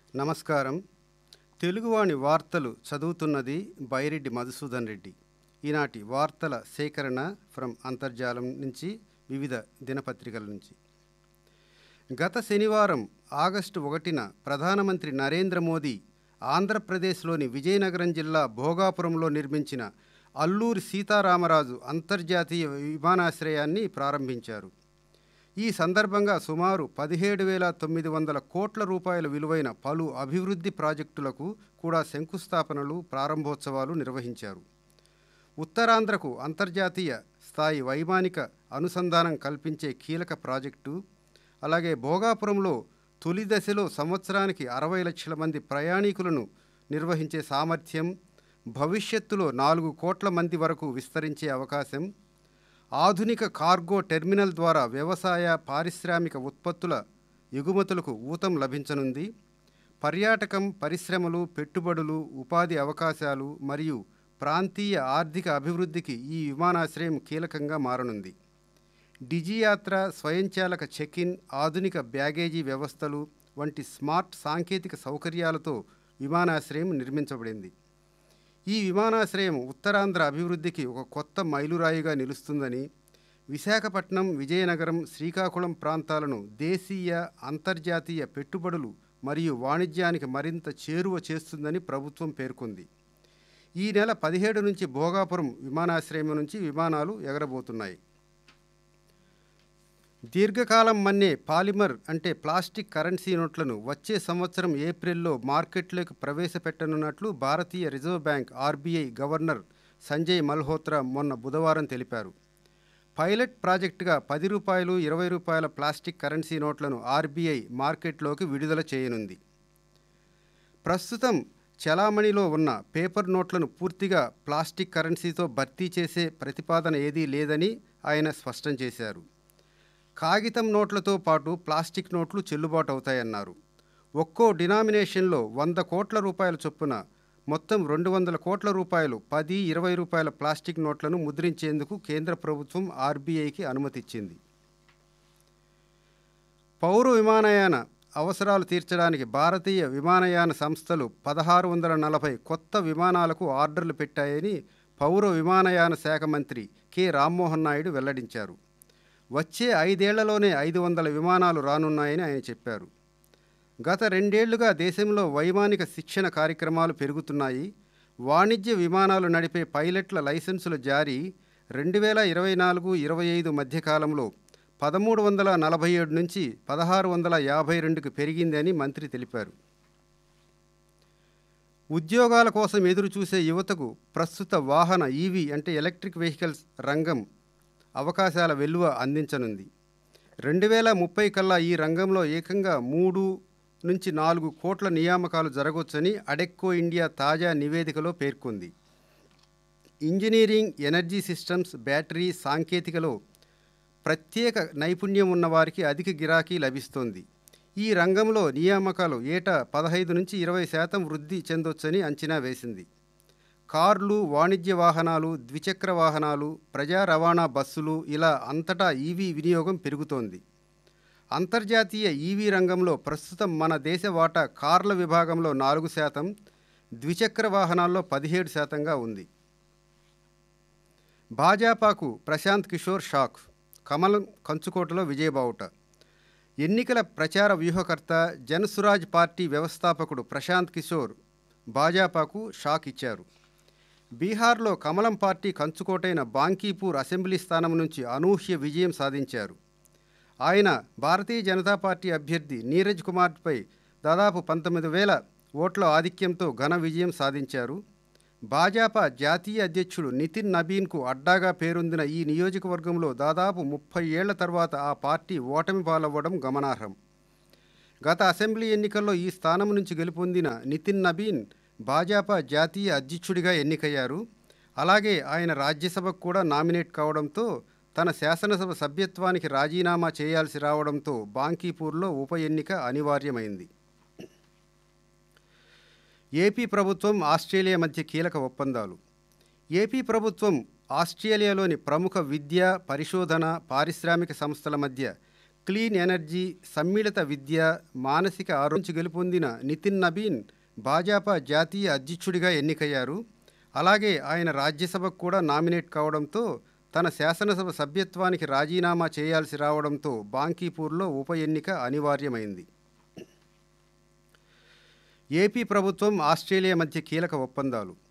నమస్కారం తెలుగువాణి వార్తలు చదువుతున్నది బైరెడ్డి మధుసూదన్ రెడ్డి ఈనాటి వార్తల సేకరణ ఫ్రం అంతర్జాలం నుంచి వివిధ దినపత్రికల నుంచి గత శనివారం ఆగస్టు ఒకటిన ప్రధానమంత్రి నరేంద్ర మోదీ ఆంధ్రప్రదేశ్లోని విజయనగరం జిల్లా భోగాపురంలో నిర్మించిన అల్లూరి సీతారామరాజు అంతర్జాతీయ విమానాశ్రయాన్ని ప్రారంభించారు ఈ సందర్భంగా సుమారు పదిహేడు వేల తొమ్మిది వందల కోట్ల రూపాయల విలువైన పలు అభివృద్ధి ప్రాజెక్టులకు కూడా శంకుస్థాపనలు ప్రారంభోత్సవాలు నిర్వహించారు ఉత్తరాంధ్రకు అంతర్జాతీయ స్థాయి వైమానిక అనుసంధానం కల్పించే కీలక ప్రాజెక్టు అలాగే భోగాపురంలో తొలి దశలో సంవత్సరానికి అరవై లక్షల మంది ప్రయాణికులను నిర్వహించే సామర్థ్యం భవిష్యత్తులో నాలుగు కోట్ల మంది వరకు విస్తరించే అవకాశం ఆధునిక కార్గో టెర్మినల్ ద్వారా వ్యవసాయ పారిశ్రామిక ఉత్పత్తుల ఎగుమతులకు ఊతం లభించనుంది పర్యాటకం పరిశ్రమలు పెట్టుబడులు ఉపాధి అవకాశాలు మరియు ప్రాంతీయ ఆర్థిక అభివృద్ధికి ఈ విమానాశ్రయం కీలకంగా మారనుంది డిజియాత్ర స్వయంచాలక చెక్ ఇన్ ఆధునిక బ్యాగేజీ వ్యవస్థలు వంటి స్మార్ట్ సాంకేతిక సౌకర్యాలతో విమానాశ్రయం నిర్మించబడింది ఈ విమానాశ్రయం ఉత్తరాంధ్ర అభివృద్ధికి ఒక కొత్త మైలురాయిగా నిలుస్తుందని విశాఖపట్నం విజయనగరం శ్రీకాకుళం ప్రాంతాలను దేశీయ అంతర్జాతీయ పెట్టుబడులు మరియు వాణిజ్యానికి మరింత చేరువ చేస్తుందని ప్రభుత్వం పేర్కొంది ఈ నెల పదిహేడు నుంచి భోగాపురం విమానాశ్రయం నుంచి విమానాలు ఎగరబోతున్నాయి దీర్ఘకాలం మన్నే పాలిమర్ అంటే ప్లాస్టిక్ కరెన్సీ నోట్లను వచ్చే సంవత్సరం ఏప్రిల్లో మార్కెట్లోకి ప్రవేశపెట్టనున్నట్లు భారతీయ reserve bank RBI governor Sanjay Malhotra మొన్న బుధవారం తెలిపారు పైలట్ ప్రాజెక్టుగా పది రూపాయలు ఇరవై రూపాయల ప్లాస్టిక్ కరెన్సీ నోట్లను ఆర్బీఐ మార్కెట్లోకి విడుదల చేయనుంది ప్రస్తుతం చలామణిలో ఉన్న పేపర్ నోట్లను పూర్తిగా ప్లాస్టిక్ కరెన్సీతో భర్తీ చేసే ప్రతిపాదన ఏదీ లేదని ఆయన స్పష్టం చేశారు కాగితం నోట్లతో పాటు ప్లాస్టిక్ నోట్లు చెల్లుబాటు అవుతాయన్నారు ఒక్కో డినామినేషన్లో వంద కోట్ల రూపాయల చొప్పున మొత్తం రెండు వందల కోట్ల రూపాయలు పది ఇరవై రూపాయల ప్లాస్టిక్ నోట్లను ముద్రించేందుకు కేంద్ర ప్రభుత్వం ఆర్బీఐకి అనుమతిచ్చింది పౌర విమానయాన అవసరాలు తీర్చడానికి భారతీయ విమానయాన సంస్థలు పదహారు వందల నలభై కొత్త విమానాలకు ఆర్డర్లు పెట్టాయని పౌర విమానయాన శాఖ మంత్రి కె రామ్మోహన్ నాయుడు వెల్లడించారు వచ్చే ఐదేళ్లలోనే ఐదు వందల విమానాలు రానున్నాయని ఆయన చెప్పారు గత రెండేళ్లుగా దేశంలో వైమానిక శిక్షణ కార్యక్రమాలు పెరుగుతున్నాయి వాణిజ్య విమానాలు నడిపే పైలట్ల లైసెన్సుల జారీ రెండు వేల ఇరవై నాలుగు ఇరవై ఐదు మధ్యకాలంలో పదమూడు వందల నలభై ఏడు నుంచి పదహారు వందల యాభై రెండుకు పెరిగిందని మంత్రి తెలిపారు ఉద్యోగాల కోసం ఎదురు చూసే యువతకు ప్రస్తుత వాహన ఈవీ అంటే ఎలక్ట్రిక్ వెహికల్స్ రంగం అవకాశాల వెలువ అందించనుంది రెండు వేల ముప్పై కల్లా ఈ రంగంలో ఏకంగా మూడు నుంచి నాలుగు కోట్ల నియామకాలు జరగవచ్చని అడెక్కో ఇండియా తాజా నివేదికలో పేర్కొంది ఇంజనీరింగ్ ఎనర్జీ సిస్టమ్స్ బ్యాటరీ సాంకేతికలో ప్రత్యేక నైపుణ్యం ఉన్న వారికి అధిక గిరాకీ లభిస్తోంది ఈ రంగంలో నియామకాలు ఏటా పదహైదు నుంచి ఇరవై శాతం వృద్ధి చెందొచ్చని అంచనా వేసింది కార్లు వాణిజ్య వాహనాలు ద్విచక్ర వాహనాలు ప్రజా రవాణా బస్సులు ఇలా అంతటా ఈవీ వినియోగం పెరుగుతోంది అంతర్జాతీయ ఈవీ రంగంలో ప్రస్తుతం మన దేశ వాటా కార్ల విభాగంలో నాలుగు శాతం ద్విచక్ర వాహనాల్లో పదిహేడు శాతంగా ఉంది భాజపాకు ప్రశాంత్ కిషోర్ షాక్ కమలం కంచుకోటలో విజయబావుట ఎన్నికల ప్రచార వ్యూహకర్త జనసురాజ్ పార్టీ వ్యవస్థాపకుడు ప్రశాంత్ కిషోర్ భాజపాకు షాక్ ఇచ్చారు బీహార్లో కమలం పార్టీ కంచుకోటైన బాంకీపూర్ అసెంబ్లీ స్థానం నుంచి అనూహ్య విజయం సాధించారు ఆయన భారతీయ జనతా పార్టీ అభ్యర్థి నీరజ్ కుమార్పై దాదాపు పంతొమ్మిది వేల ఓట్ల ఆధిక్యంతో ఘన విజయం సాధించారు భాజపా జాతీయ అధ్యక్షుడు నితిన్ నబీన్కు అడ్డాగా పేరొందిన ఈ నియోజకవర్గంలో దాదాపు ముప్పై ఏళ్ల తర్వాత ఆ పార్టీ ఓటమి పాలవ్వడం గమనార్హం గత అసెంబ్లీ ఎన్నికల్లో ఈ స్థానం నుంచి గెలుపొందిన నితిన్ నబీన్ భాజపా జాతీయ అధ్యక్షుడిగా ఎన్నికయ్యారు అలాగే ఆయన రాజ్యసభకు కూడా నామినేట్ కావడంతో తన శాసనసభ సభ్యత్వానికి రాజీనామా చేయాల్సి రావడంతో బాంకీపూర్లో ఉప ఎన్నిక అనివార్యమైంది ఏపీ ప్రభుత్వం ఆస్ట్రేలియా మధ్య కీలక ఒప్పందాలు ఏపీ ప్రభుత్వం ఆస్ట్రేలియాలోని ప్రముఖ విద్య పరిశోధన పారిశ్రామిక సంస్థల మధ్య క్లీన్ ఎనర్జీ సమ్మిళిత విద్య మానసిక ఆరోగ్యం గెలుపొందిన నితిన్ నబీన్ భాజపా జాతీయ అధ్యక్షుడిగా ఎన్నికయ్యారు అలాగే ఆయన రాజ్యసభకు కూడా నామినేట్ కావడంతో తన శాసనసభ సభ్యత్వానికి రాజీనామా చేయాల్సి రావడంతో బాంకీపూర్లో ఉప ఎన్నిక అనివార్యమైంది ఏపీ ప్రభుత్వం ఆస్ట్రేలియా మధ్య కీలక ఒప్పందాలు